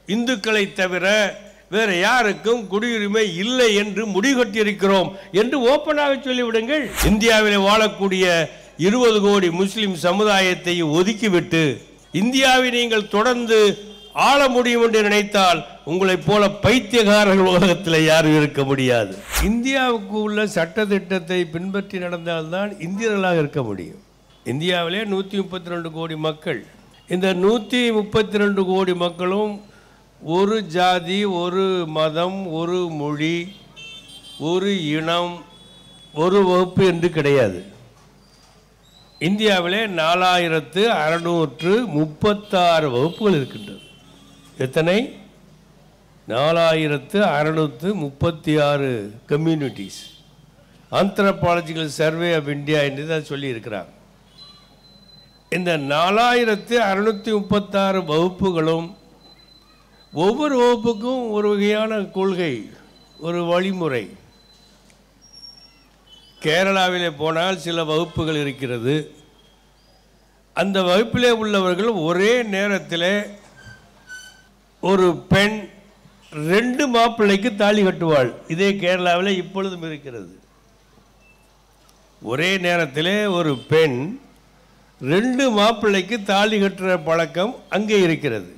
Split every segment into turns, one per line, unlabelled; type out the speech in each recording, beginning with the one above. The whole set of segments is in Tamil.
இந்துக்களை தவிர வேற யாருக்கும் குடியுரிமை இல்லை என்று முடிகட்டியிருக்கிறோம் என்று ஓப்பனாக சொல்லிவிடுங்கள் இந்தியாவில் வாழக்கூடிய இருபது கோடி முஸ்லிம் சமுதாயத்தை ஒதுக்கிவிட்டு இந்தியாவை நீங்கள் தொடர்ந்து ஆள முடியும் என்று நினைத்தால் உங்களைப் போல பைத்தியகாரர்கள் உலகத்தில் யாரும் இருக்க முடியாது இந்தியாவுக்கு உள்ள சட்டத்திட்டத்தை பின்பற்றி நடந்தால்தான் இந்தியர்களாக இருக்க முடியும் இந்தியாவிலே நூற்றி முப்பத்தி ரெண்டு கோடி மக்கள் இந்த நூற்றி முப்பத்தி ரெண்டு கோடி மக்களும் ஒரு ஜாதி ஒரு மதம் ஒரு மொழி ஒரு இனம் ஒரு வகுப்பு என்று கிடையாது இந்தியாவிலே நாலாயிரத்து அறுநூற்று முப்பத்தாறு வகுப்புகள் இருக்கின்றது எத்தனை நாலாயிரத்து அறுநூற்று முப்பத்தி ஆறு communities anthropological survey of India என்று தான் சொல்லியிருக்கிறாங்க இந்த நாலாயிரத்து அறுநூற்றி முப்பத்தாறு வகுப்புகளும் ஒவ்வொரு வகுப்புக்கும் ஒரு வகையான கொள்கை ஒரு வழிமுறை கேரளாவிலே போனால் சில வகுப்புகள் இருக்கிறது அந்த வகுப்பிலே உள்ளவர்கள் ஒரே நேரத்தில் ஒரு பெண் ரெண்டு மாப்பிள்ளைக்கு தாலி கட்டுவாள் இதே கேரளாவில் இப்பொழுதும் இருக்கிறது ஒரே நேரத்தில் ஒரு பெண் ரெண்டு மாப்பிள்ளைக்கு தாலி கட்டுற பழக்கம் அங்கே இருக்கிறது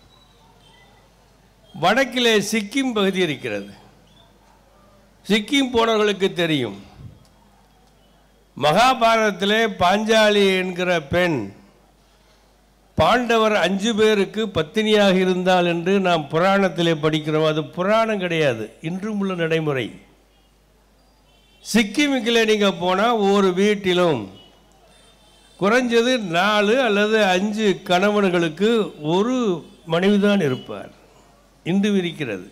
வடக்கிலே சிக்கிம் பகுதி இருக்கிறது சிக்கிம் போனவர்களுக்கு தெரியும் மகாபாரதத்திலே பாஞ்சாலி என்கிற பெண் பாண்டவர் அஞ்சு பேருக்கு பத்தினியாக இருந்தால் என்று நாம் புராணத்திலே படிக்கிறோம் அது புராணம் கிடையாது இன்றும் உள்ள நடைமுறை சிக்கிமுக்கில் நீங்கள் போனால் ஒவ்வொரு வீட்டிலும் குறைஞ்சது நாலு அல்லது அஞ்சு கணவன்களுக்கு ஒரு மனைவிதான் இருப்பார் இன்று இருக்கிறது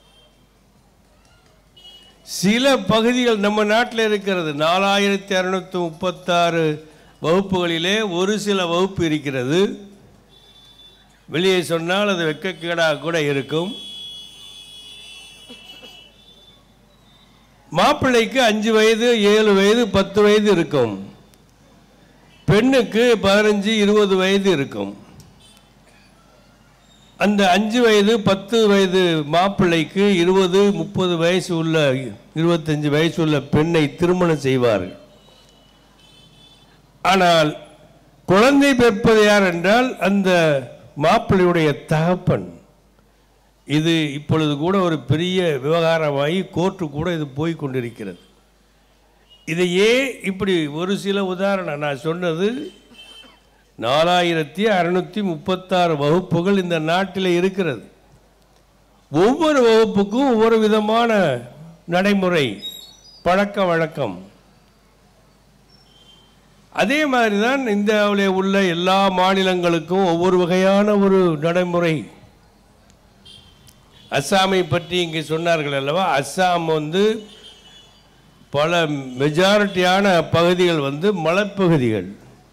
சில பகுதிகள் நம்ம நாட்டில் இருக்கிறது நாலாயிரத்தி அறுநூத்தி முப்பத்தாறு வகுப்புகளிலே ஒரு சில வகுப்பு இருக்கிறது வெளியே சொன்னால் அது வெக்கக்கேடாக கூட இருக்கும் மாப்பிள்ளைக்கு அஞ்சு வயது ஏழு வயது பத்து வயது இருக்கும் பெண்ணுக்கு பதினஞ்சு இருபது வயது இருக்கும் அந்த அஞ்சு வயது பத்து வயது மாப்பிள்ளைக்கு இருபது முப்பது வயசு உள்ள இருபத்தஞ்சு வயசு உள்ள பெண்ணை திருமணம் செய்வார்கள் ஆனால் குழந்தை பிறப்பது யார் என்றால் அந்த மாப்பிள்ளையுடைய தகப்பன் இது இப்பொழுது கூட ஒரு பெரிய விவகாரமாகி கோர்ட்டு கூட இது போய் கொண்டிருக்கிறது இதையே இப்படி ஒரு சில உதாரணம் நான் சொன்னது நாலாயிரத்தி அறுநூற்றி முப்பத்தாறு வகுப்புகள் இந்த நாட்டில் இருக்கிறது ஒவ்வொரு வகுப்புக்கும் ஒவ்வொரு விதமான நடைமுறை பழக்க வழக்கம் அதே மாதிரி தான் இந்தியாவிலே உள்ள எல்லா மாநிலங்களுக்கும் ஒவ்வொரு வகையான ஒரு நடைமுறை அஸ்ஸாமை பற்றி இங்கே சொன்னார்கள் அல்லவா அஸ்ஸாம் வந்து பல மெஜாரிட்டியான பகுதிகள் வந்து மலைப்பகுதிகள்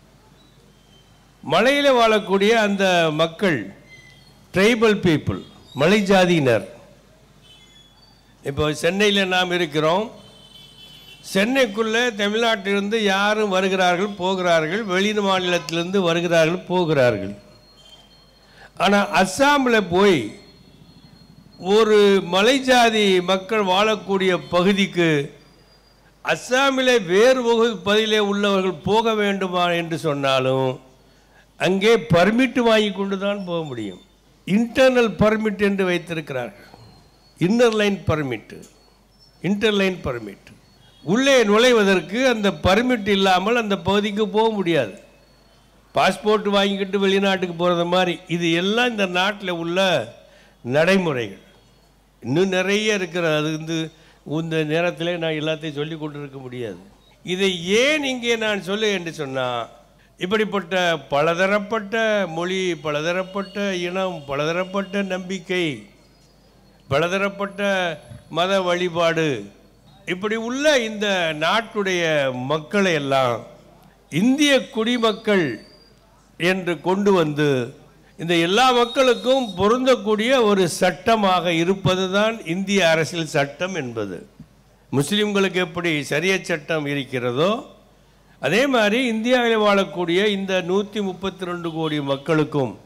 மலையில் வாழக்கூடிய அந்த மக்கள் ட்ரைபல் பீப்புள் மலை ஜாதியினர் இப்போ சென்னையில் நாம் இருக்கிறோம் சென்னைக்குள்ளே தமிழ்நாட்டிலிருந்து யாரும் வருகிறார்கள் போகிறார்கள் வெளி மாநிலத்திலிருந்து வருகிறார்கள் போகிறார்கள் ஆனால் அஸ்ஸாமில் போய் ஒரு மலை ஜாதி மக்கள் வாழக்கூடிய பகுதிக்கு அஸ்ஸாமிலே வேறு வகு- பகுதியிலே உள்ளவர்கள் போக வேண்டுமா என்று சொன்னாலும் அங்கே பர்மிட் வாங்கி கொண்டு தான் போக முடியும் இன்டர்னல் பர்மிட் என்று வைத்திருக்கிறார்கள் inner line permit interline permit உள்ளே நுழைவதற்கு அந்த பர்மிட் இல்லாமல் அந்த பகுதிக்கு போக முடியாது பாஸ்போர்ட் வாங்கிக்கிட்டு வெளிநாட்டுக்கு போகிறது மாதிரி இது எல்லாம் இந்த நாட்டில் உள்ள நடைமுறைகள் இன்னும் நிறைய இருக்கிறது அது வந்து இந்த நேரத்திலே நான் எல்லாத்தையும் சொல்லி கொண்டு இருக்க முடியாது இதை ஏன் இங்கே நான் சொல்ல என்று சொன்னால் இப்படிப்பட்ட பலதரப்பட்ட மொழி பலதரப்பட்ட இனம் பலதரப்பட்ட நம்பிக்கை பலதரப்பட்ட மத வழிபாடு இப்படி உள்ள இந்த நாட்டுடைய மக்களை எல்லாம் இந்திய குடிமக்கள் என்று கொண்டு வந்து இந்த எல்லா மக்களுக்கும் பொருந்தக்கூடிய ஒரு சட்டமாக இருப்பதுதான் இந்திய அரசியல் சட்டம் என்பது முஸ்லிம்களுக்கு எப்படி சரியத் சட்டம் இருக்கிறதோ அதே மாதிரி இந்தியாவில் வாழக்கூடிய இந்த நூற்றி முப்பத்தி ரெண்டு கோடி மக்களுக்கும்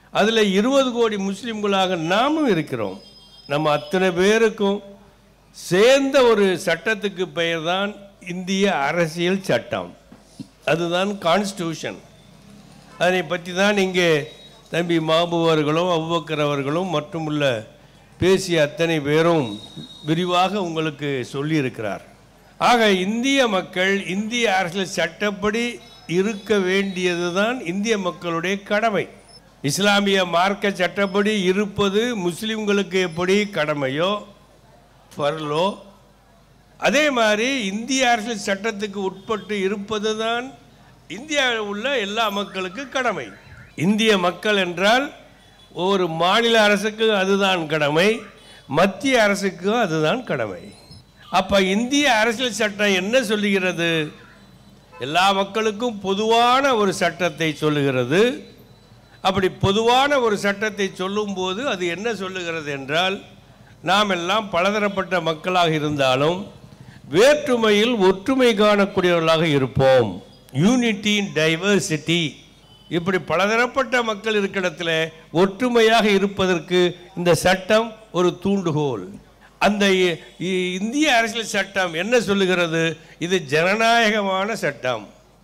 அதில் இருபது கோடி முஸ்லிம்களாக நாமும் இருக்கிறோம் நம்ம அத்தனை பேருக்கும் சேர்ந்த ஒரு சட்டத்துக்கு பெயர் தான் இந்திய அரசியல் சட்டம் அதுதான் கான்ஸ்டியூஷன் அதனை பற்றி தான் இங்கே தம்பி மாபு அவர்களும் அவ்வக்கர் அவர்களும் மற்றும் உள்ள பேசிய அத்தனை பேரும் விரிவாக உங்களுக்கு சொல்லியிருக்கிறார் ஆக இந்திய மக்கள் இந்திய அரசியல் சட்டப்படி இருக்க வேண்டியது தான் இந்திய மக்களுடைய கடமை இஸ்லாமிய மார்க்க சட்டப்படி இருப்பது முஸ்லிம்களுக்கு எப்படி கடமையோ ஃபர்லோ அதே மாதிரி இந்திய அரசியல் சட்டத்துக்கு உட்பட்டு இருப்பது தான் இந்தியாவில் உள்ள எல்லா மக்களுக்கு கடமை இந்திய மக்கள் என்றால் ஒவ்வொரு மாநில அரசுக்கு அதுதான் கடமை மத்திய அரசுக்கும் அதுதான் கடமை அப்போ இந்திய அரசியல் சட்டம் என்ன சொல்லுகிறது எல்லா மக்களுக்கும் பொதுவான ஒரு சட்டத்தை சொல்லுகிறது அப்படி பொதுவான ஒரு சட்டத்தை சொல்லும்போது அது என்ன சொல்லுகிறது என்றால் நாம் எல்லாம் பலதரப்பட்ட மக்களாக இருந்தாலும் வேற்றுமையில் ஒற்றுமை காணக்கூடியவர்களாக இருப்போம் யூனிட்டி இன் டைவர்சிட்டி இப்படி பலதரப்பட்ட மக்கள் இருக்கிற இடத்துல ஒற்றுமையாக இருப்பதற்கு இந்த சட்டம் ஒரு தூண்டுகோல் அந்த இ- இ- இந்திய அரசியல் சட்டம் என்ன சொல்லுகிறது இது ஜனநாயகமான சட்டம்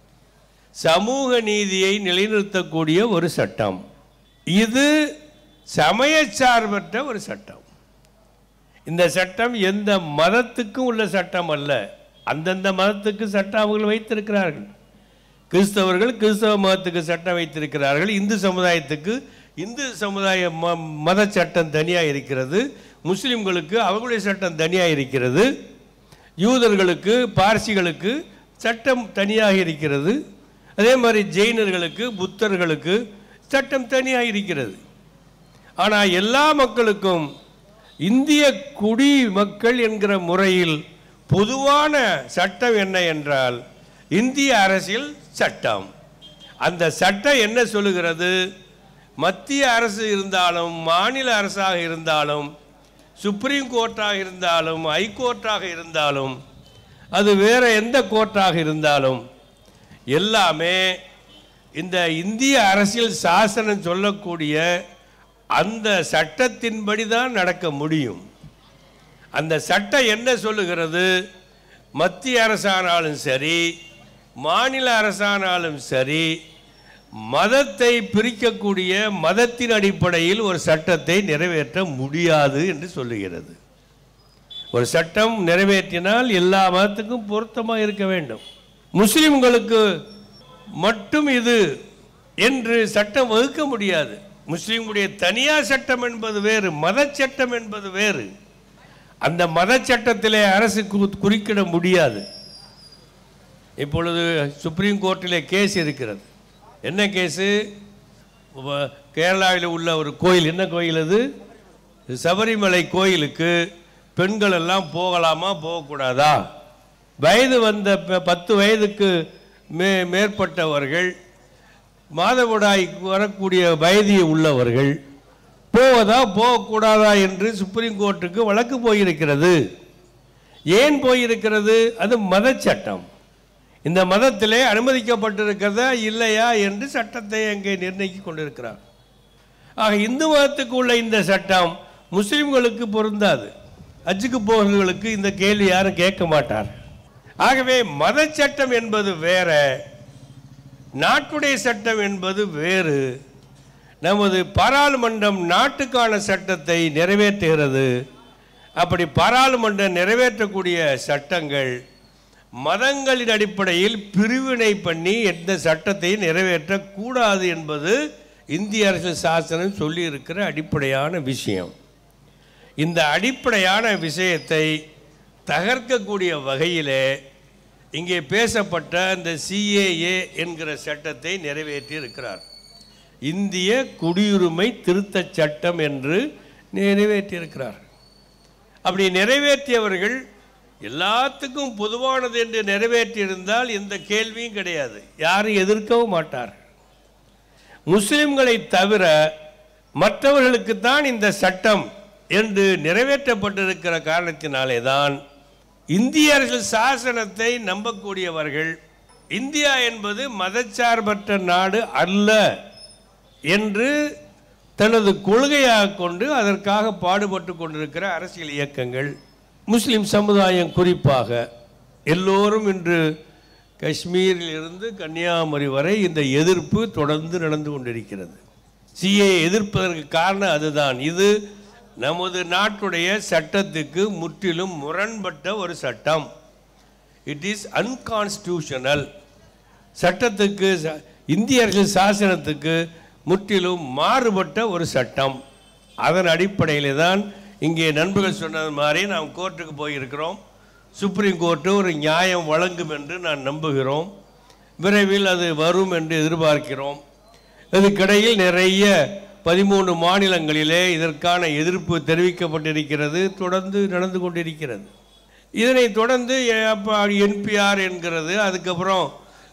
சமூக நீதியை நிலைநிறுத்தக்கூடிய ஒரு சட்டம் இது சமயச்சார்பற்ற ஒரு சட்டம் இந்த சட்டம் எந்த மதத்துக்கும் உள்ள சட்டம் அல்ல அந்தந்த மதத்துக்கு சட்டம் அவர்கள் வைத்திருக்கிறார்கள் கிறிஸ்தவர்கள் கிறிஸ்தவ மதத்துக்கு சட்டம் வைத்திருக்கிறார்கள் இந்து சமுதாயத்துக்கு இந்து சமுதாய ம மத சட்டம் தனியாக இருக்கிறது முஸ்லிம்களுக்கு அவர்களுடைய சட்டம் தனியாக இருக்கிறது யூதர்களுக்கு பார்சிகளுக்கு சட்டம் தனியாக இருக்கிறது அதே மாதிரி ஜெயினர்களுக்கு புத்தர்களுக்கு சட்டம் தனியாக இருக்கிறது ஆனால் எல்லா மக்களுக்கும் இந்திய குடி மக்கள் என்கிற முறையில் பொதுவான சட்டம் என்ன என்றால் இந்திய அரசியல் சட்டம் அந்த சட்டம் என்ன சொல்லுகிறது மத்திய அரசு இருந்தாலும் மாநில அரசாக இருந்தாலும் சுப்ரீம் கோர்ட்டாக இருந்தாலும் ஹைகோர்ட்டாக இருந்தாலும் அது வேற எந்த கோர்ட்டாக இருந்தாலும் எல்லாமே இந்த இந்திய அரசியல் சாசனம் சொல்லக்கூடிய அந்த சட்டத்தின்படி தான் நடக்க முடியும் அந்த சட்டம் என்ன சொல்லுகிறது மத்திய அரசானாலும் சரி மாநில அரசானாலும் சரி மதத்தை பிரிக்கக்கூடிய மதத்தின் அடிப்படையில் ஒரு சட்டத்தை நிறைவேற்ற முடியாது என்று சொல்லுகிறது ஒரு சட்டம் நிறைவேற்றினால் எல்லா மதத்துக்கும் பொருத்தமாக இருக்க வேண்டும் முஸ்லிம்களுக்கு மட்டும் இது என்று சட்டம் வகுக்க முடியாது முஸ்லிம்களுடைய தனியார் சட்டம் என்பது வேறு மத சட்டம் என்பது வேறு அந்த மத சட்டத்திலே அரசு கு- குறுக்கிட முடியாது இப்பொழுது சுப்ரீம் கோர்ட்டிலே கேஸ் இருக்கிறது என்ன கேஸு வ- கேரளாவில் உள்ள ஒரு கோயில் என்ன கோயில் அது சபரிமலை கோயிலுக்கு பெண்கள் எல்லாம் போகலாமா போகக்கூடாதா வயது வந்த ப- பத்து வயதுக்கு மே மேற்பட்டவர்கள் மாதவிடாய் வரக்கூடிய வயது உள்ளவர்கள் போவதா போகக்கூடாதா என்று சுப்ரீம் கோர்ட்டுக்கு வழக்கு போயிருக்கிறது ஏன் போயிருக்கிறது அது மத சட்டம் இந்த மதத்திலே அனுமதிக்கப்பட்டிருக்கிறதா இல்லையா என்று சட்டத்தை அங்கே நிர்ணயிக்க கொண்டிருக்கிறார் ஆக இந்து மதத்துக்கு உள்ள இந்த சட்டம் முஸ்லிம்களுக்கு பொருந்தாது ஹஜ்ஜுக்கு போகிறவர்களுக்கு இந்த கேள்வி யாரும் கேட்க மாட்டார் ஆகவே மத சட்டம் என்பது வேற நாட்டுடைய சட்டம் என்பது வேறு நமது பாராளுமன்றம் நாட்டுக்கான சட்டத்தை நிறைவேற்றுகிறது அப்படி பாராளுமன்றம் நிறைவேற்றக்கூடிய சட்டங்கள் மதங்களின் அடிப்படையில் பிரிவினை பண்ணி எந்த சட்டத்தையும் நிறைவேற்றக்கூடாது என்பது இந்திய அரசியல் சாசனம் சொல்லியிருக்கிற அடிப்படையான விஷயம் இந்த அடிப்படையான விஷயத்தை தகர்க்கக்கூடிய வகையிலே இங்கே பேசப்பட்ட இந்த சிஏஏ என்கிற சட்டத்தை நிறைவேற்றி இருக்கிறார் இந்திய குடியுரிமை திருத்தச் சட்டம் என்று நிறைவேற்றியிருக்கிறார் அப்படி நிறைவேற்றியவர்கள் எல்லாத்துக்கும் பொதுவானது என்று நிறைவேற்றியிருந்தால் எந்த கேள்வியும் கிடையாது யாரும் எதிர்க்கவும் மாட்டார் முஸ்லிம்களை தவிர மற்றவர்களுக்கு தான் இந்த சட்டம் என்று நிறைவேற்றப்பட்டிருக்கிற காரணத்தினாலே தான் இந்திய அரசியல் சாசனத்தை நம்பக்கூடியவர்கள் இந்தியா என்பது மதச்சார்பற்ற நாடு அல்ல என்று தனது கொள்கையாக கொண்டு அதற்காக பாடுபட்டு கொண்டிருக்கிற அரசியல் இயக்கங்கள் முஸ்லிம் சமுதாயம் குறிப்பாக எல்லோரும் இன்று காஷ்மீரில் இருந்து கன்னியாகுமரி வரை இந்த எதிர்ப்பு தொடர்ந்து நடந்து கொண்டிருக்கிறது சிஏ எதிர்ப்பதற்கு காரணம் அதுதான் இது நமது நாட்டுடைய சட்டத்துக்கு முற்றிலும் முரண்பட்ட ஒரு சட்டம் இட் இஸ் அன்கான்ஸ்டியூஷனல் சட்டத்துக்கு ச- இந்திய அரசியல் சாசனத்துக்கு முற்றிலும் மாறுபட்ட ஒரு சட்டம் அதன் அடிப்படையில் தான் இங்கே நண்பர்கள் சொன்னது மாதிரி நாம் கோர்ட்டுக்கு போயிருக்கிறோம் சுப்ரீம் கோர்ட்டு ஒரு நியாயம் வழங்கும் என்று நான் நம்புகிறோம் விரைவில் அது வரும் என்று எதிர்பார்க்கிறோம் இதுக்கிடையில் நிறைய பதிமூணு மாநிலங்களிலே இதற்கான எதிர்ப்பு தெரிவிக்கப்பட்டிருக்கிறது தொடர்ந்து நடந்து கொண்டிருக்கிறது இதனைத் தொடர்ந்து என்பிஆர் என்கிறது அதுக்கப்புறம்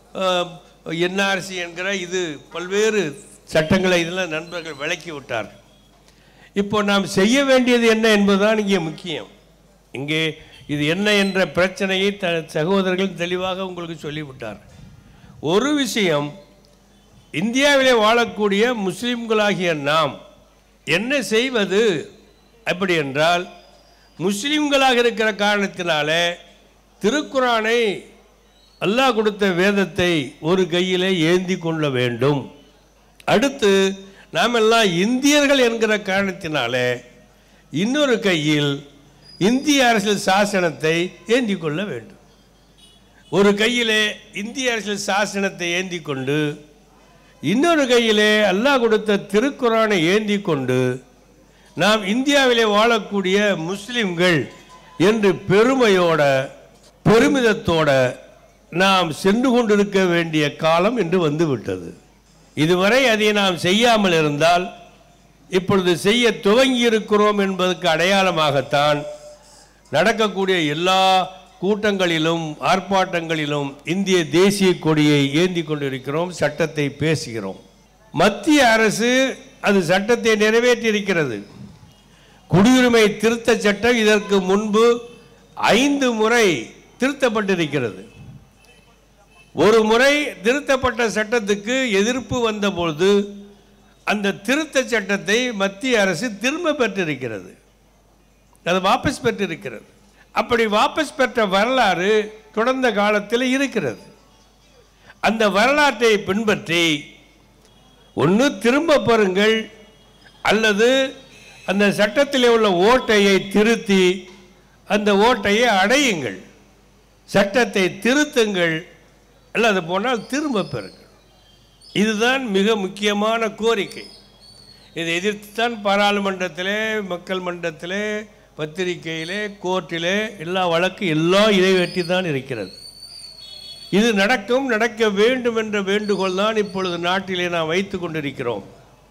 என்ஆர்சி என்கிற இது பல்வேறு சட்டங்களை இதில் நண்பர்கள் விளக்கி விட்டார்கள் இப்போ நாம் செய்ய வேண்டியது என்ன என்பதுதான் இங்கே முக்கியம் இங்கே இது என்ன என்ற பிரச்சனையை த சகோதரர்கள் தெளிவாக உங்களுக்கு சொல்லிவிட்டார் ஒரு விஷயம் இந்தியாவிலே வாழக்கூடிய முஸ்லிம்களாகிய நாம் என்ன செய்வது அப்படி என்றால் முஸ்லிம்களாக இருக்கிற காரணத்தினால திருக்குரானை அல்லாஹ் கொடுத்த வேதத்தை ஒரு கையிலே ஏந்தி கொள்ள வேண்டும் அடுத்து நாம் எல்லாம் இந்தியர்கள் என்கிற காரணத்தினால இன்னொரு கையில் இந்திய அரசியல் சாசனத்தை ஏந்தி கொள்ள வேண்டும் ஒரு கையிலே இந்திய அரசியல் சாசனத்தை ஏந்தி கொண்டு இன்னொரு கையிலே அல்லாஹ் கொடுத்த திருக்குறானை ஏந்தி கொண்டு நாம் இந்தியாவிலே வாழக்கூடிய முஸ்லிம்கள் என்று பெருமையோட பெருமிதத்தோட நாம் சென்று கொண்டிருக்க வேண்டிய காலம் என்று வந்து விட்டது இதுவரை அதை நாம் செய்யாமல் இருந்தால் இப்பொழுது செய்ய துவங்கி இருக்கிறோம் என்பதற்கு அடையாளமாகத்தான் நடக்கக்கூடிய எல்லா கூட்டங்களிலும் ஆர்ப்பாட்டங்களிலும் இந்திய தேசிய கொடியை ஏந்தி கொண்டிருக்கிறோம் சட்டத்தை பேசுகிறோம் மத்திய அரசு அது சட்டத்தை நிறைவேற்றியிருக்கிறது குடியுரிமை திருத்த சட்டம் இதற்கு முன்பு ஐந்து முறை திருத்தப்பட்டிருக்கிறது ஒரு முறை திருத்தப்பட்ட சட்டத்துக்கு எதிர்ப்பு வந்தபொழுது அந்த திருத்த சட்டத்தை மத்திய அரசு திரும்ப பெற்றிருக்கிறது அது வாபஸ் பெற்றிருக்கிறது அப்படி வாபஸ் பெற்ற வரலாறு தொடர்ந்த காலத்தில் இருக்கிறது அந்த வரலாற்றை பின்பற்றி ஒன்று திரும்ப பெறுங்கள் அல்லது அந்த சட்டத்திலே உள்ள ஓட்டையை திருத்தி அந்த ஓட்டையை அடையுங்கள் சட்டத்தை திருத்துங்கள் அல்லது போனால் திரும்ப பெறுங்கள் இதுதான் மிக முக்கியமான கோரிக்கை இதை எதிர்த்துத்தான் பாராளுமன்றத்திலே மக்கள் மன்றத்திலே பத்திரிகையிலே கோர்ட்டிலே எல்லா வழக்கு எல்லாம் இதை வெற்றி தான் இருக்கிறது இது நடக்கும் நடக்க வேண்டும் என்ற வேண்டுகோள் தான் இப்பொழுது நாட்டிலே நாம் வைத்து கொண்டிருக்கிறோம்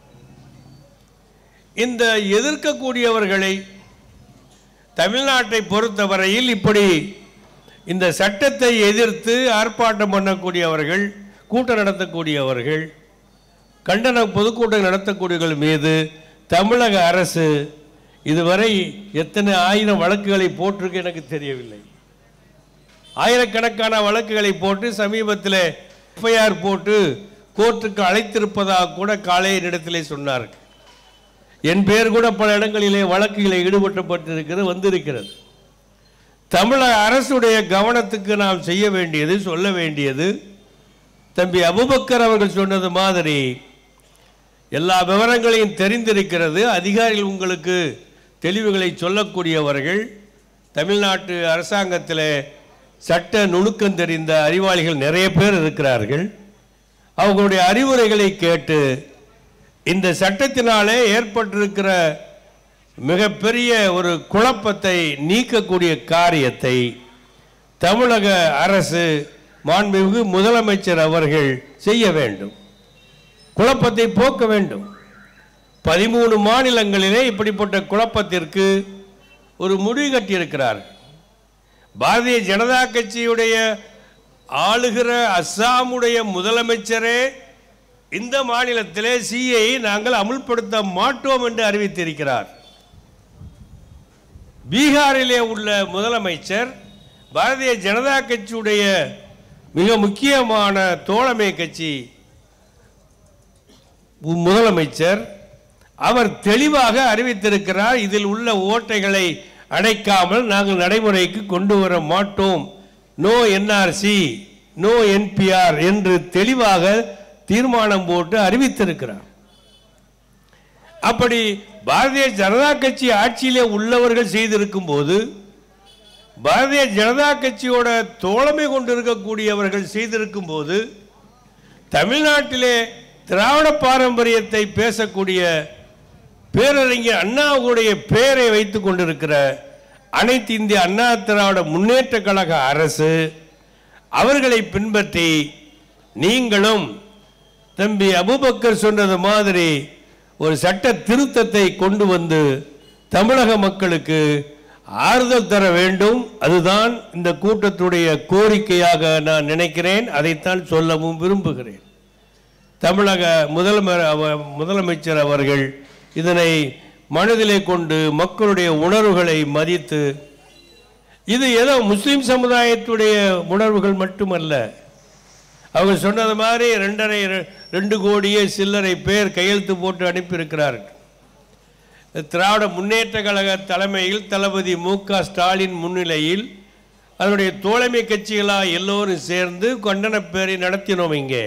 இந்த எதிர்க்கக்கூடியவர்களை தமிழ்நாட்டை பொறுத்தவரையில் இப்படி இந்த சட்டத்தை எதிர்த்து ஆர்ப்பாட்டம் பண்ணக்கூடியவர்கள் கூட்டம் நடத்தக்கூடியவர்கள் கண்டன பொதுக்கூட்டம் நடத்தக்கூடியவர்கள் மீது தமிழக அரசு இதுவரை எத்தனை ஆயிரம் வழக்குகளை போட்டிருக்கு எனக்கு தெரியவில்லை ஆயிரக்கணக்கான வழக்குகளை போட்டு சமீபத்தில் எஃப்ஐஆர் போட்டு கோர்ட்டுக்கு அழைத்திருப்பதாக கூட காலைய இடத்திலே சொன்னார்கள் என் பேர் கூட பல இடங்களிலே வழக்குகளை ஈடுபட்டப்பட்டிருக்கிறது வந்திருக்கிறது தமிழக அரசுடைய கவனத்துக்கு நாம் செய்ய வேண்டியது சொல்ல வேண்டியது தம்பி அபுபக்கர் அவர்கள் சொன்னது மாதிரி எல்லா விவரங்களையும் தெரிந்திருக்கிறது அதிகாரிகள் உங்களுக்கு தெளிவுகளை சொல்லக்கூடியவர்கள் தமிழ்நாட்டு அரசாங்கத்தில் சட்ட நுணுக்கம் தெரிந்த அறிவாளிகள் நிறைய பேர் இருக்கிறார்கள் அவங்களுடைய அறிவுரைகளை கேட்டு இந்த சட்டத்தினாலே ஏற்பட்டிருக்கிற மிகப்பெரிய ஒரு குழப்பத்தை நீக்கக்கூடிய காரியத்தை தமிழக அரசு மாண்புமிகு முதலமைச்சர் அவர்கள் செய்ய வேண்டும் குழப்பத்தை போக்க வேண்டும் பதிமூணு மாநிலங்களிலே இப்படிப்பட்ட குழப்பத்திற்கு ஒரு முடிவு கட்டியிருக்கிறார்கள் பாரதிய ஜனதா கட்சியுடைய ஆளுகிற அஸ்ஸாமுடைய முதலமைச்சரே இந்த மாநிலத்திலே சிஐ நாங்கள் அமுல்படுத்த மாட்டோம் என்று அறிவித்திருக்கிறார் பீகாரிலே உள்ள முதலமைச்சர் பாரதிய ஜனதா கட்சியுடைய மிக முக்கியமான தோழமை கட்சி முதலமைச்சர் அவர் தெளிவாக அறிவித்திருக்கிறார் இதில் உள்ள ஓட்டைகளை அடைக்காமல் நாங்கள் நடைமுறைக்கு கொண்டு வர மாட்டோம் நோ என்ஆர்சி நோ என்பிஆர் என்று தெளிவாக தீர்மானம் போட்டு அறிவித்திருக்கிறார் அப்படி பாரதிய ஜனதா கட்சி ஆட்சியிலே உள்ளவர்கள் செய்திருக்கும் போது பாரதிய ஜனதா கட்சியோட தோழமை கொண்டிருக்கக்கூடியவர்கள் செய்திருக்கும் போது தமிழ்நாட்டிலே திராவிட பாரம்பரியத்தை பேசக்கூடிய பேரறிஞர் அண்ணாவுடைய பெயரை வைத்துக் கொண்டிருக்கிற அனைத்து இந்திய அண்ணா திராவிட முன்னேற்ற கழக அரசு அவர்களை பின்பற்றி நீங்களும் தம்பி அபுபக்கர் சொன்னது மாதிரி ஒரு சட்ட திருத்தத்தை கொண்டு வந்து தமிழக மக்களுக்கு ஆறுதல் தர வேண்டும் அதுதான் இந்த கூட்டத்துடைய கோரிக்கையாக நான் நினைக்கிறேன் அதைத்தான் சொல்லவும் விரும்புகிறேன் தமிழக முதல்வர் அவ- முதலமைச்சர் அவர்கள் இதனை மனதிலே கொண்டு மக்களுடைய உணர்வுகளை மதித்து இது ஏதோ முஸ்லிம் சமுதாயத்துடைய உணர்வுகள் மட்டுமல்ல அவங்க சொன்னது மாதிரி ரெண்டரை ரெண்டு கோடியே சில்லறை பேர் கையெழுத்து போட்டு அனுப்பியிருக்கிறார்கள் திராவிட முன்னேற்ற கழக தலைமையில் தளபதி மு க ஸ்டாலின் முன்னிலையில் அதனுடைய தோழமை கட்சிகளாக எல்லோரும் சேர்ந்து கண்டன பேரை நடத்தினோம் இங்கே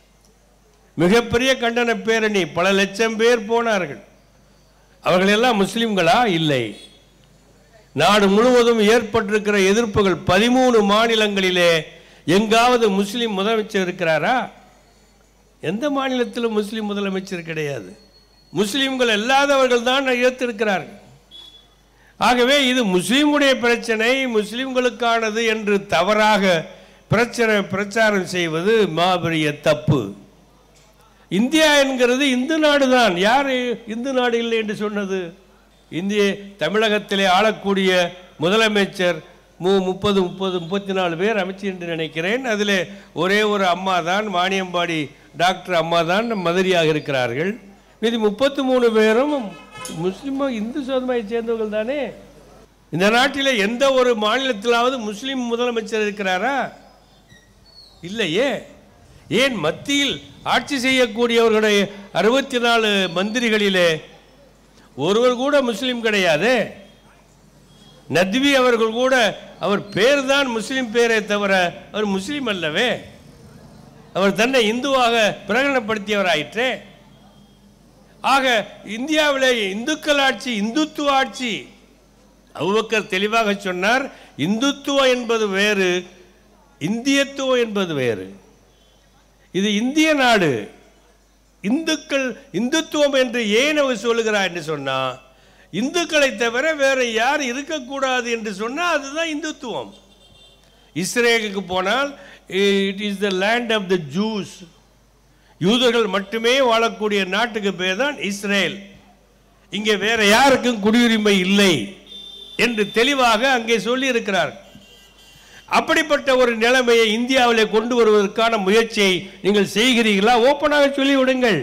மிகப்பெரிய கண்டன பேரணி பல லட்சம் பேர் போனார்கள் அவர்கள் எல்லாம் முஸ்லிம்களா இல்லை நாடு முழுவதும் ஏற்பட்டிருக்கிற எதிர்ப்புகள் பதிமூணு மாநிலங்களிலே எங்காவது முஸ்லிம் முதலமைச்சர் இருக்கிறாரா எந்த மாநிலத்திலும் முஸ்லிம் முதலமைச்சர் கிடையாது முஸ்லிம்கள் அல்லாதவர்கள் தான் எதிர்த்திருக்கிறார்கள் ஆகவே இது முஸ்லிமுடைய பிரச்சனை முஸ்லிம்களுக்கானது என்று தவறாக பிரச்சனை பிரச்சாரம் செய்வது மாபெரிய தப்பு இந்தியா என்கிறது இந்து நாடு தான் யார் இந்து நாடு இல்லை என்று சொன்னது இந்திய தமிழகத்திலே ஆளக்கூடிய முதலமைச்சர் மு முப்பது முப்பது முப்பத்தி நாலு பேர் அமைச்சர் என்று நினைக்கிறேன் அதில் ஒரே ஒரு அம்மா தான் வாணியம்பாடி டாக்டர் அம்மா தான் மதுரையாக இருக்கிறார்கள் மீதி முப்பத்தி மூணு பேரும் முஸ்லிமோ இந்து சமுதாயை சேர்ந்தவர்கள் தானே இந்த நாட்டில் எந்த ஒரு மாநிலத்திலாவது முஸ்லிம் முதலமைச்சர் இருக்கிறாரா இல்லையே ஏன் மத்தியில் ஆட்சி செய்யக்கூடியவர்களுடைய அறுபத்தி நாலு மந்திரிகளிலே ஒருவர் கூட முஸ்லிம் கிடையாது நத்வி அவர்கள் கூட அவர் பேர் தான் முஸ்லிம் பேரே தவிர அவர் முஸ்லிம் அல்லவே அவர் தன்னை இந்துவாக பிரகடனப்படுத்தியவர் ஆயிற்றே ஆக இந்தியாவிலே இந்துக்கள் ஆட்சி இந்துத்துவ ஆட்சி அபுபக்கர் தெளிவாக சொன்னார் இந்துத்துவம் என்பது வேறு இந்தியத்துவம் என்பது வேறு இது இந்திய நாடு இந்துக்கள் இந்துத்துவம் என்று ஏன் அவர் சொல்லுகிறார் என்று சொன்னா இந்துக்களை தவிர வேற யார் இருக்கக்கூடாது என்று சொன்னா அதுதான் இந்துத்துவம் இஸ்ரேலுக்கு போனால் it is the land of the Jews யூதர்கள் மட்டுமே வாழக்கூடிய நாட்டுக்கு பேர் தான் இஸ்ரேல் இங்கே வேற யாருக்கும் குடியுரிமை இல்லை என்று தெளிவாக அங்கே சொல்லி இருக்கிறார் அப்படிப்பட்ட ஒரு நிலைமையை இந்தியாவிலே கொண்டு வருவதற்கான முயற்சியை நீங்கள் செய்கிறீர்களா ஓப்பனாக சொல்லி விடுங்கள்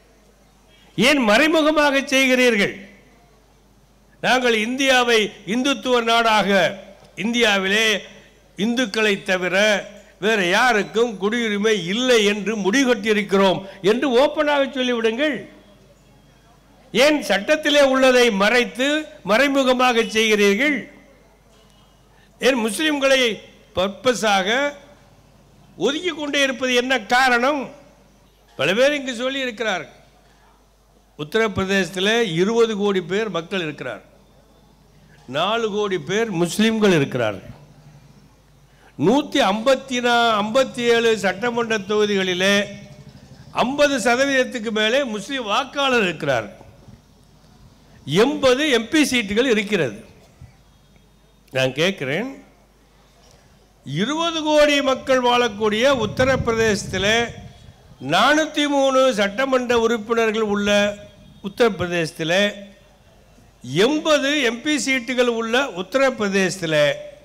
ஏன் மறைமுகமாக செய்கிறீர்கள் நாங்கள் இந்தியாவை இந்துத்துவ நாடாக இந்தியாவிலே இந்துக்களை தவிர வேற யாருக்கும் குடியுரிமை இல்லை என்று முடிகட்டியிருக்கிறோம் என்று ஓப்பனாக சொல்லிவிடுங்கள் ஏன் சட்டத்திலே உள்ளதை மறைத்து மறைமுகமாக செய்கிறீர்கள் ஏன் முஸ்லிம்களை பர்பஸாக ஒதுக்கி கொண்டே இருப்பது என்ன காரணம் பல பேர் இங்கு சொல்லி இருக்கிறார் உத்தரப்பிரதேசத்தில் இருபது கோடி பேர் மக்கள் இருக்கிறார் நாலு கோடி பேர் முஸ்லிம்கள் இருக்கிறார்கள் நூற்றி ஐம்பத்தி நா ஐம்பத்தி ஏழு சட்டமன்ற தொகுதிகளிலே ஐம்பது சதவீதத்துக்கு மேலே முஸ்லிம் வாக்காளர் இருக்கிறார் எண்பது எம்பி சீட்டுகள் இருக்கிறது நான் கேட்கிறேன் இருபது கோடி மக்கள் வாழக்கூடிய உத்தரப்பிரதேசத்தில் நானூற்றி மூணு சட்டமன்ற உறுப்பினர்கள் உள்ள உத்தரப்பிரதேசத்தில் எண்பது எம்பி சீட்டுகள் உள்ள உத்தரப்பிரதேசத்தில்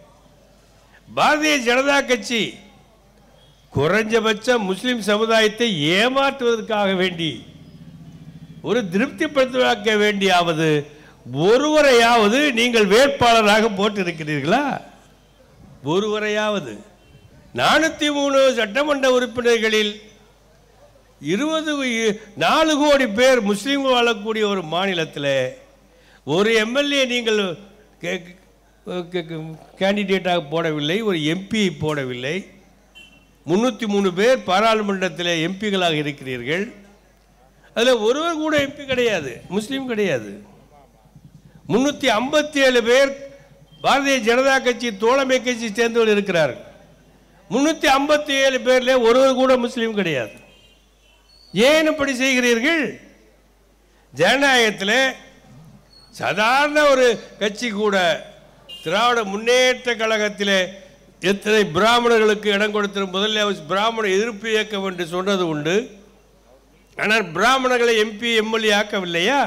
பாரதிய ஜனதா கட்சி குறைஞ்சபட்ச முஸ்லிம் சமுதாயத்தை ஏமாற்றுவதற்காக வேண்டி ஒரு திருப்திப்படுத்துவதற்க வேண்டியாவது ஒருவரையாவது நீங்கள் வேட்பாளராக போட்டிருக்கிறீர்களா ஒருவரையாவது நானூற்றி மூணு சட்டமன்ற உறுப்பினர்களில் இருபது இ- நாலு கோடி பேர் முஸ்லீம்கள் வாழக்கூடிய ஒரு மாநிலத்தில் ஒரு எம்எல்ஏ நீங்கள் கேண்டிடேட்டாக போடவில்லை ஒரு எம்பி போடவில்லை முன்னூற்றி மூணு பேர் பாராளுமன்றத்தில் எம்பிகளாக இருக்கிறீர்கள் அதில் ஒருவர் கூட எம்பி கிடையாது முஸ்லீம் கிடையாது முன்னூற்றி ஐம்பத்தி ஏழு பேர் பாரதிய ஜனதா கட்சி தோழமை கட்சி சேர்ந்தவர்கள் இருக்கிறார்கள் முன்னூற்றி ஐம்பத்தி ஏழு பேர்ல ஒருவர் கூட முஸ்லீம் கிடையாது ஏன் இப்படி செய்கிறீர்கள் ஜனநாயகத்தில் சாதாரண ஒரு கட்சி கூட திராவிட முன்னேற்ற கழகத்தில் எத்தனை பிராமணர்களுக்கு இடம் கொடுத்த முதல்ல அவர் பிராமண எதிர்ப்பு இயக்கம் என்று சொன்னது உண்டு ஆனால் பிராமணர்களை எம்பி எம்எல்ஏ ஆக்கவில்லையா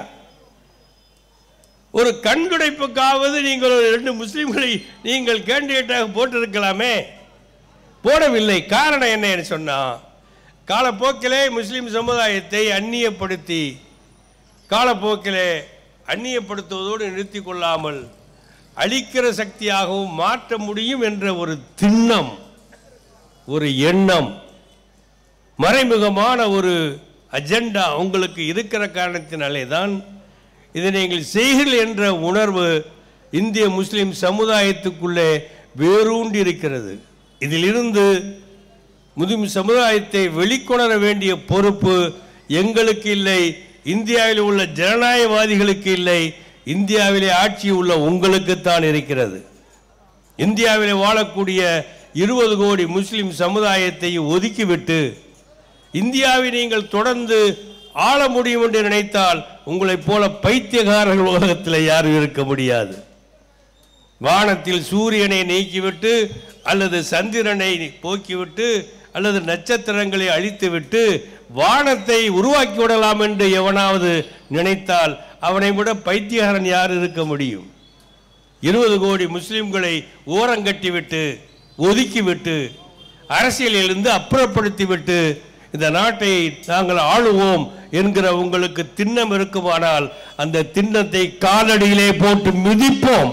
ஒரு கண்துடைப்புக்காவது நீங்கள் ஒரு ரெண்டு முஸ்லிம்களை நீங்கள் கேண்டிடேட்டாக போட்டிருக்கலாமே போடவில்லை காரணம் என்ன என்று சொன்னா காலப்போக்கிலே முஸ்லிம் சமுதாயத்தை அந்நியப்படுத்தி காலப்போக்கிலே அந்நியப்படுத்துவதோடு நிறுத்தி கொள்ளாமல் அழிக்கிற சக்தியாகவும் மாற்ற முடியும் என்ற ஒரு திண்ணம் ஒரு எண்ணம் மறைமுகமான ஒரு அஜெண்டா உங்களுக்கு இருக்கிற காரணத்தினாலே தான் இதை நீங்கள் செய்கிறீர்கள் என்ற உணர்வு இந்திய முஸ்லிம் சமுதாயத்துக்குள்ளே வேரூண்டி இருக்கிறது இதிலிருந்து முஸ்லிம் சமுதாயத்தை வெளிக்கொணர வேண்டிய பொறுப்பு எங்களுக்கு இல்லை இந்தியாவில் உள்ள ஜனநாயகவாதிகளுக்கு இல்லை இந்தியாவிலே ஆட்சி உள்ள உங்களுக்குத்தான் இருக்கிறது இந்தியாவிலே வாழக்கூடிய இருபது கோடி முஸ்லிம் சமுதாயத்தை ஒதுக்கிவிட்டு இந்தியாவை நீங்கள் தொடர்ந்து ஆள முடியும் என்று நினைத்தால் உங்களைப் போல பைத்தியகாரர்கள் உலகத்தில் யாரும் இருக்க முடியாது வானத்தில் சூரியனை நீக்கிவிட்டு அல்லது சந்திரனை போக்கிவிட்டு அல்லது நட்சத்திரங்களை அழித்துவிட்டு வானத்தை உருவாக்கி விடலாம் என்று எவனாவது நினைத்தால் அவனை விட பைத்தியகாரன் யார் இருக்க முடியும் இருபது கோடி முஸ்லிம்களை ஓரங்கட்டிவிட்டு ஒதுக்கிவிட்டு அரசியலிலிருந்து அப்புறப்படுத்திவிட்டு இந்த நாட்டை நாங்கள் ஆளுவோம் என்கிற உங்களுக்கு திண்ணம் இருக்குமானால் அந்த திண்ணத்தை காலடியிலே போட்டு மிதிப்போம்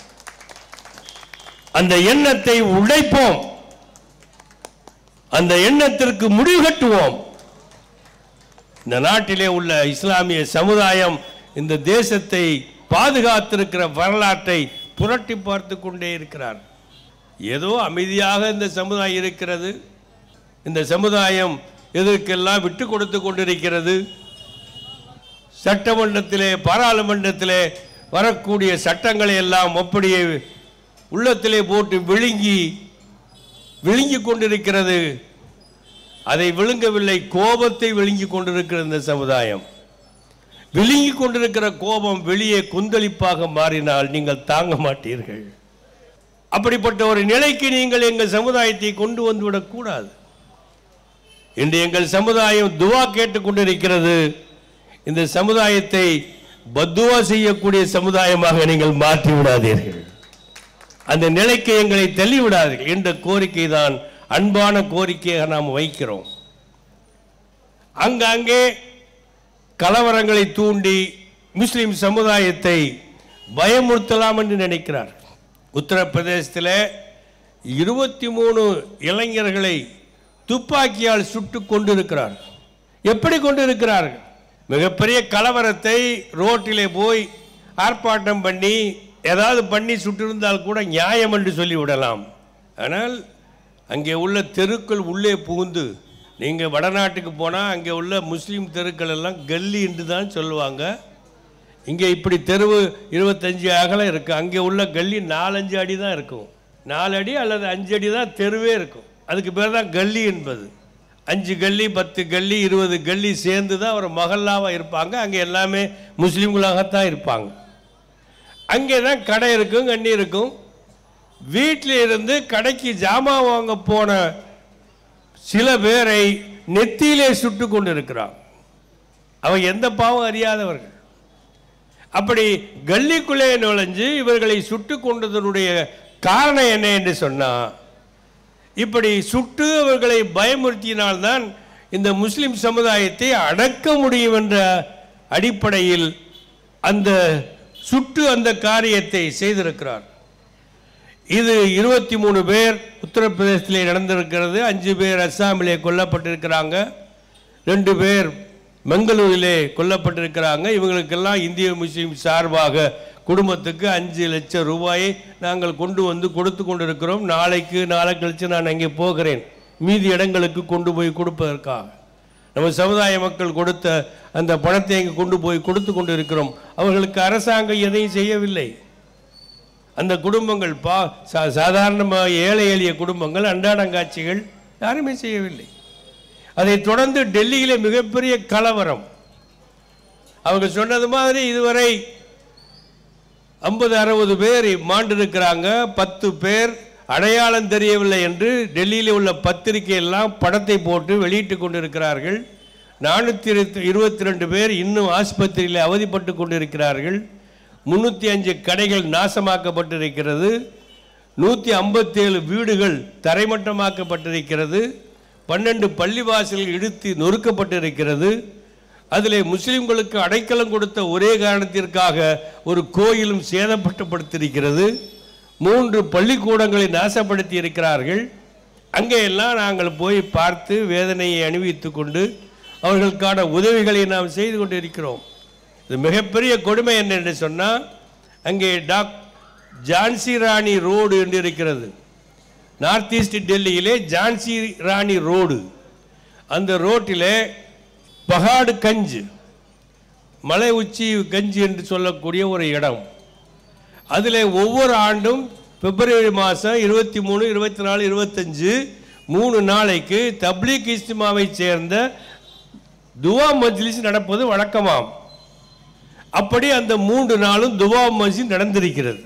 அந்த எண்ணத்தை உடைப்போம் அந்த எண்ணத்திற்கு முடிவு கட்டுவோம் இந்த நாட்டிலே உள்ள இஸ்லாமிய சமுதாயம் இந்த தேசத்தை பாதுகாத்திருக்கிற வரலாற்றை புரட்டி பார்த்து கொண்டே இருக்கிறார் ஏதோ அமைதியாக இந்த சமுதாயம் இருக்கிறது இந்த சமுதாயம் எதற்கெல்லாம் விட்டு கொடுத்து கொண்டிருக்கிறது சட்டமன்றத்திலே பாராளுமன்றத்திலே வரக்கூடிய சட்டங்களை எல்லாம் அப்படியே உள்ளத்திலே போட்டு விழுங்கி விழுங்கி கொண்டிருக்கிறது அதை விழுங்கவில்லை கோபத்தை விழுங்கி கொண்டிருக்கிற இந்த சமுதாயம் விழுங்கி கொண்டிருக்கிற கோபம் வெளியே கொந்தளிப்பாக மாறினால் நீங்கள் தாங்க மாட்டீர்கள் அப்படிப்பட்ட ஒரு நிலைக்கு நீங்கள் எங்கள் சமுதாயத்தை கொண்டு வந்துவிடக் கூடாது இன்று எங்கள் சமுதாயம் துவா கேட்டுக் கொண்டிருக்கிறது இந்த சமுதாயத்தை பத்துவா செய்யக்கூடிய சமுதாயமாக நீங்கள் மாற்றி விடாதீர்கள் அந்த நிலைக்கு எங்களை தள்ளிவிடாதீர்கள் என்ற கோரிக்கை தான் அன்பான கோரிக்கையாக நாம் வைக்கிறோம் அங்கங்கே கலவரங்களை தூண்டி முஸ்லிம் சமுதாயத்தை பயமுறுத்தலாம் என்று நினைக்கிறார் உத்தரப்பிரதேசத்தில் இருபத்தி மூணு இளைஞர்களை துப்பாக்கியால் சுட்டு கொண்டிருக்கிறார் எப்படி கொண்டிருக்கிறார்கள் மிகப்பெரிய கலவரத்தை ரோட்டிலே போய் ஆர்ப்பாட்டம் பண்ணி ஏதாவது பண்ணி சுட்டிருந்தால் கூட நியாயம் என்று சொல்லிவிடலாம் ஆனால் அங்கே உள்ள தெருக்கள் உள்ளே புகுந்து நீங்கள் வடநாட்டுக்கு போனால் அங்கே உள்ள முஸ்லீம் தெருக்கள் எல்லாம் கல்லி என்று தான் சொல்லுவாங்க இங்கே இப்படி தெருவு இருபத்தஞ்சு அகலம் இருக்குது அங்கே உள்ள கல்லி நாலஞ்சு அடி தான் இருக்கும் நாலு அடி அல்லது அஞ்சு அடி தான் தெருவே இருக்கும் அதுக்கு பேர் தான் கல்லி என்பது அஞ்சு கல்லி பத்து கல்லி இருபது கல்லி சேர்ந்து தான் ஒரு மகல்லாவாக இருப்பாங்க அங்கே எல்லாமே முஸ்லீம்களாகத்தான் இருப்பாங்க அங்கே தான் கடை இருக்கும் கண்ணி இருக்கும் வீட்டில் இருந்து கடைக்கு ஜாமான் வாங்க போன சில பேரை நெத்தியிலே சுட்டு கொண்டு இருக்கிறான் அவன் எந்த பாவம் அறியாதவர்கள் அப்படி கல்லிக்குள்ளே நுழைஞ்சு இவர்களை சுட்டு கொண்டதனுடைய காரணம் என்ன என்று சொன்னா இப்படி சுட்டு அவர்களை பயமுறுத்தினால்தான் இந்த முஸ்லிம் சமுதாயத்தை அடக்க முடியும் என்ற அடிப்படையில் அந்த சுட்டு அந்த காரியத்தை செய்திருக்கிறார் இது இருபத்தி மூணு பேர் உத்தரப்பிரதேசத்திலே நடந்திருக்கிறது அஞ்சு பேர் அஸ்ஸாமிலே கொல்லப்பட்டிருக்கிறாங்க ரெண்டு பேர் மங்களூரிலே கொல்லப்பட்டிருக்கிறாங்க இவங்களுக்கெல்லாம் இந்திய முஸ்லீம் சார்பாக குடும்பத்துக்கு அஞ்சு லட்சம் ரூபாயை நாங்கள் கொண்டு வந்து கொடுத்து கொண்டிருக்கிறோம் நாளைக்கு நாளை கழித்து நான் அங்கே போகிறேன் மீதி இடங்களுக்கு கொண்டு போய் கொடுப்பதற்காக நம்ம சமுதாய மக்கள் கொடுத்த அந்த பணத்தை இங்கே கொண்டு போய் கொடுத்து கொண்டு இருக்கிறோம் அவர்களுக்கு அரசாங்கம் எதையும் செய்யவில்லை அந்த குடும்பங்கள் பா சா சாதாரணமாக ஏழை எளிய குடும்பங்கள் அன்றாடங்காட்சிகள் யாருமே செய்யவில்லை அதைத் தொடர்ந்து டெல்லியிலே மிகப்பெரிய கலவரம் அவங்க சொன்னது மாதிரி இதுவரை ஐம்பது அறுபது பேர் மாண்டிருக்கிறாங்க பத்து பேர் அடையாளம் தெரியவில்லை என்று டெல்லியில் உள்ள பத்திரிகை எல்லாம் படத்தை போட்டு வெளியிட்டு கொண்டிருக்கிறார்கள் நானூற்றி இருபத்தி ரெண்டு பேர் இன்னும் ஆஸ்பத்திரியில் அவதிப்பட்டு கொண்டிருக்கிறார்கள் முன்னூற்றி அஞ்சு கடைகள் நாசமாக்கப்பட்டிருக்கிறது நூற்றி ஐம்பத்தேழு வீடுகள் தரைமட்டமாக்கப்பட்டிருக்கிறது பன்னெண்டு பள்ளிவாசல்கள் இடித்து நொறுக்கப்பட்டிருக்கிறது அதிலே முஸ்லிம்களுக்கு அடைக்கலம் கொடுத்த ஒரே காரணத்திற்காக ஒரு கோயிலும் சேதப்பட்டுப்படுத்தியிருக்கிறது மூன்று பள்ளிக்கூடங்களை நாசப்படுத்தி இருக்கிறார்கள் அங்கே எல்லாம் நாங்கள் போய் பார்த்து வேதனையை அணிவித்துக் கொண்டு அவர்களுக்கான உதவிகளை நாம் செய்து கொண்டு இருக்கிறோம் இது மிகப்பெரிய கொடுமை என்ன என்று சொன்னால் அங்கே டாக் ஜான்சி ராணி ரோடு என்று இருக்கிறது நார்த் ஈஸ்ட் டெல்லியிலே ஜான்சி ராணி ரோடு அந்த ரோட்டிலே பகாடு கஞ்சு மலை உச்சி கஞ்சு என்று சொல்லக்கூடிய ஒரு இடம் அதில் ஒவ்வொரு ஆண்டும் பிப்ரவரி மாதம் இருபத்தி மூணு இருபத்தி நாலு இருபத்தஞ்சு மூணு நாளைக்கு தப்லீக் இஸ்திமாவை சேர்ந்த துவா மஜ்லிஸ் நடப்பது வழக்கமாம் அப்படி அந்த மூன்று நாளும் துவா மஸ்ஜித் நடந்திருக்கிறது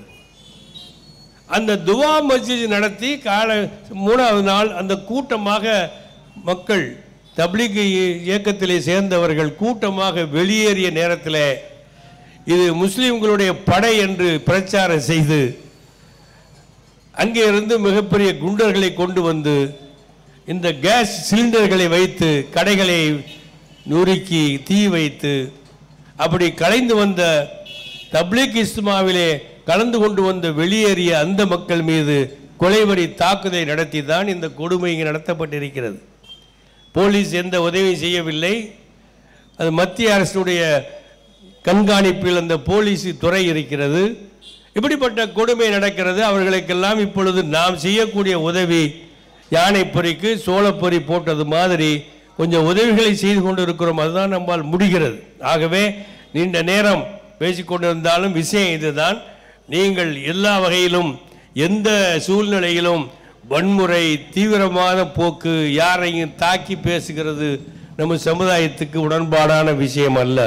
அந்த துவா மஸ்ஜித் நடத்தி கால மூணாவது நாள் அந்த கூட்டமாக மக்கள் தப்லீக் இயக்கத்திலே சேர்ந்தவர்கள் கூட்டமாக வெளியேறிய நேரத்தில் இது முஸ்லிம்களுடைய படை என்று பிரச்சாரம் செய்து அங்கே இருந்து மிகப்பெரிய குண்டர்களை கொண்டு வந்து இந்த கேஸ் சிலிண்டர்களை வைத்து கடைகளை நுறுக்கி தீ வைத்து அப்படி கலைந்து வந்த தப்லீக் இஸ்மாவிலே கலந்து கொண்டு வந்த வெளியேறிய அந்த மக்கள் மீது கொலைவரி தாக்குதலை நடத்தி தான் இந்த கொடுமை இங்கே நடத்தப்பட்டிருக்கிறது போலீஸ் எந்த உதவியும் செய்யவில்லை அது மத்திய அரசுடைய கண்காணிப்பில் அந்த போலீஸ் துறை இருக்கிறது இப்படிப்பட்ட கொடுமை நடக்கிறது அவர்களுக்கெல்லாம் இப்பொழுது நாம் செய்யக்கூடிய உதவி யானை பொறிக்கு சோளப்பொறி போட்டது மாதிரி கொஞ்சம் உதவிகளை செய்து கொண்டு இருக்கிறோம் அதுதான் நம்மால் முடிகிறது ஆகவே நீண்ட நேரம் பேசிக்கொண்டிருந்தாலும் விஷயம் இதுதான் நீங்கள் எல்லா வகையிலும் எந்த சூழ்நிலையிலும் வன்முறை தீவிரமான போக்கு யாரையும் தாக்கி பேசுகிறது நம்ம சமுதாயத்துக்கு உடன்பாடான விஷயம் அல்ல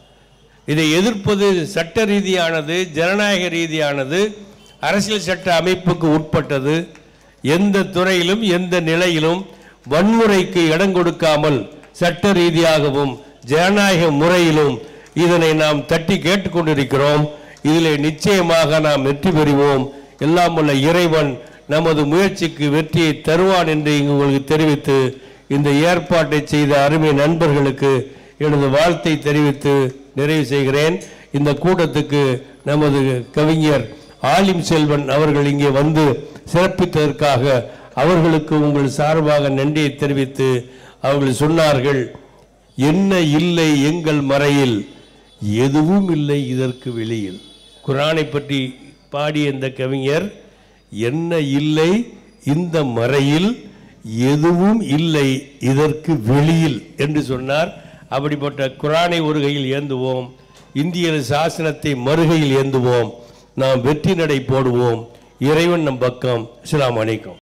இதை எதிர்ப்பது சட்ட ரீதியானது ஜனநாயக ரீதியானது அரசியல் சட்ட அமைப்புக்கு உட்பட்டது எந்த துறையிலும் எந்த நிலையிலும் வன்முறைக்கு இடம் கொடுக்காமல் சட்ட ரீதியாகவும் ஜனநாயக முறையிலும் இதனை நாம் தட்டி கேட்டுக்கொண்டிருக்கிறோம் இதிலே நிச்சயமாக நாம் வெற்றி பெறுவோம் எல்லாம் உள்ள இறைவன் நமது முயற்சிக்கு வெற்றியை தருவான் என்று இங்கு உங்களுக்கு தெரிவித்து இந்த ஏற்பாட்டை செய்த அருமை நண்பர்களுக்கு எனது வாழ்த்தை தெரிவித்து நிறைவு செய்கிறேன் இந்த கூட்டத்துக்கு நமது கவிஞர் ஆலிம் செல்வன் அவர்கள் இங்கே வந்து சிறப்பித்ததற்காக அவர்களுக்கு உங்கள் சார்பாக நன்றியை தெரிவித்து அவர்கள் சொன்னார்கள் என்ன இல்லை எங்கள் மறையில் எதுவும் இல்லை இதற்கு வெளியில் குரானை பற்றி பாடிய இந்த கவிஞர் என்ன இல்லை இந்த மறையில் எதுவும் இல்லை இதற்கு வெளியில் என்று சொன்னார் அப்படிப்பட்ட குரானை ஒரு கையில் ஏந்துவோம் இந்திய சாசனத்தை மறுகையில் ஏந்துவோம் நாம் வெற்றி நடை போடுவோம் இறைவன் நம் பக்கம் அஸ்ஸலாமு அலைக்கும்